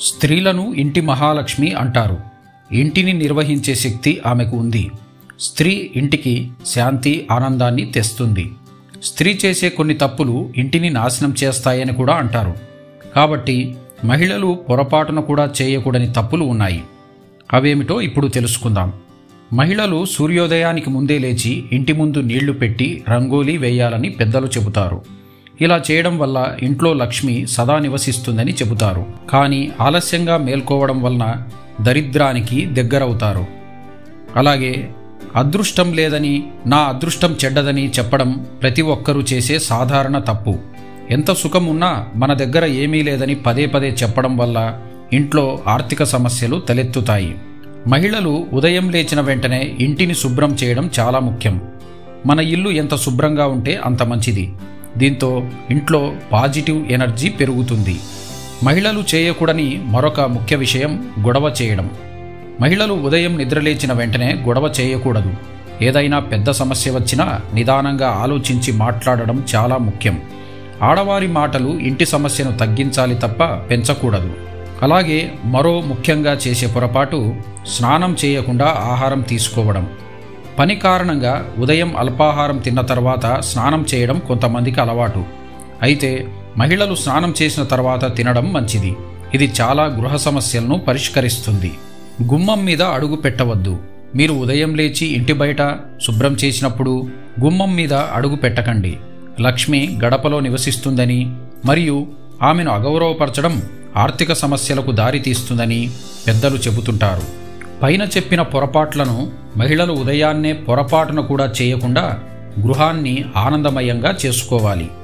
స్త్రీలను ఇంటి మహాలక్ష్మి అంటారు ఇంటిని నిర్వహించే శక్తి ఆమెకు ఉంది స్త్రీ ఇంటికి శాంతి ఆనందాన్ని తెస్తుంది స్త్రీ చేసే కొన్ని తప్పులు ఇంటిని నాశనం చేస్తాయని కూడా అంటారు కాబట్టి మహిళలు పొరపాటున కూడా చేయకూడని తప్పులు ఉన్నాయి అవేమిటో ఇప్పుడు తెలుసుకుందాం మహిళలు సూర్యోదయానికి ముందే లేచి ఇంటి ముందు నీళ్లు పెట్టి రంగోలీ వేయాలని పెద్దలు చెబుతారు ఇలా చేయడం వల్ల ఇంట్లో లక్ష్మి సదా నివసిస్తుందని చెబుతారు కానీ ఆలస్యంగా మేల్కోవడం వలన దరిద్రానికి దగ్గరవుతారు అలాగే అదృష్టం లేదని నా అదృష్టం చెడ్డదని చెప్పడం ప్రతి ఒక్కరూ చేసే సాధారణ తప్పు ఎంత సుఖం ఉన్నా మన దగ్గర ఏమీ లేదని పదే పదే చెప్పడం వల్ల ఇంట్లో ఆర్థిక సమస్యలు తలెత్తుతాయి మహిళలు ఉదయం లేచిన వెంటనే ఇంటిని శుభ్రం చేయడం చాలా ముఖ్యం మన ఇల్లు ఎంత శుభ్రంగా ఉంటే అంత మంచిది దీంతో ఇంట్లో పాజిటివ్ ఎనర్జీ పెరుగుతుంది మహిళలు చేయకూడని మరొక ముఖ్య విషయం గొడవ చేయడం మహిళలు ఉదయం నిద్రలేచిన వెంటనే గొడవ చేయకూడదు ఏదైనా పెద్ద సమస్య వచ్చినా నిదానంగా ఆలోచించి మాట్లాడడం చాలా ముఖ్యం ఆడవారి మాటలు ఇంటి సమస్యను తగ్గించాలి తప్ప పెంచకూడదు అలాగే మరో ముఖ్యంగా చేసే పొరపాటు స్నానం చేయకుండా ఆహారం తీసుకోవడం పని కారణంగా ఉదయం అల్పాహారం తిన్న తర్వాత స్నానం చేయడం కొంతమందికి అలవాటు అయితే మహిళలు స్నానం చేసిన తర్వాత తినడం మంచిది ఇది చాలా గృహ సమస్యలను పరిష్కరిస్తుంది గుమ్మం మీద అడుగు పెట్టవద్దు మీరు ఉదయం లేచి ఇంటి బయట శుభ్రం చేసినప్పుడు గుమ్మం మీద అడుగు పెట్టకండి లక్ష్మి గడపలో నివసిస్తుందని మరియు ఆమెను అగౌరవపరచడం ఆర్థిక సమస్యలకు దారితీస్తుందని పెద్దలు చెబుతుంటారు పైన చెప్పిన పొరపాట్లను మహిళలు ఉదయాన్నే పొరపాటున కూడా చేయకుండా గృహాన్ని ఆనందమయంగా చేసుకోవాలి